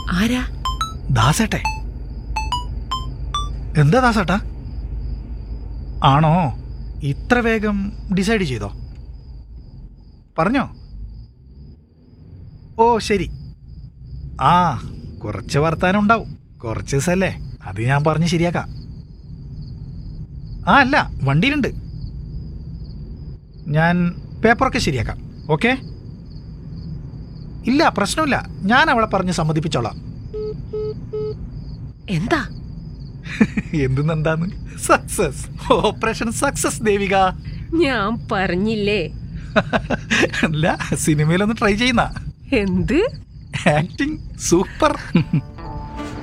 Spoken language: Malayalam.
ആരാ ദാസേട്ടെ എന്താ ദാസേട്ടാ ആണോ ഇത്ര വേഗം ഡിസൈഡ് ചെയ്തോ പറഞ്ഞോ ഓ ശരി ആ കുറച്ച് വർത്താനം ഉണ്ടാവും കുറച്ച് ദിവസമല്ലേ അത് ഞാൻ പറഞ്ഞ് ശരിയാക്കാം ആ അല്ല വണ്ടിയിലുണ്ട് ഞാൻ പേപ്പറൊക്കെ ശരിയാക്കാം ഓക്കെ ഇല്ല പ്രശ്നമില്ല ഞാൻ അവളെ പറഞ്ഞ് സമ്മതിപ്പിച്ചോളാം എന്താ എന്തെന്താന്ന് സക്സസ് ഓപ്പറേഷൻ സക്സസ് ദേവിക ഞാൻ പറഞ്ഞില്ലേ അല്ല സിനിമയിലൊന്ന് ട്രൈ ചെയ്യുന്ന എന്ത് ആക്ടിങ് സൂപ്പർ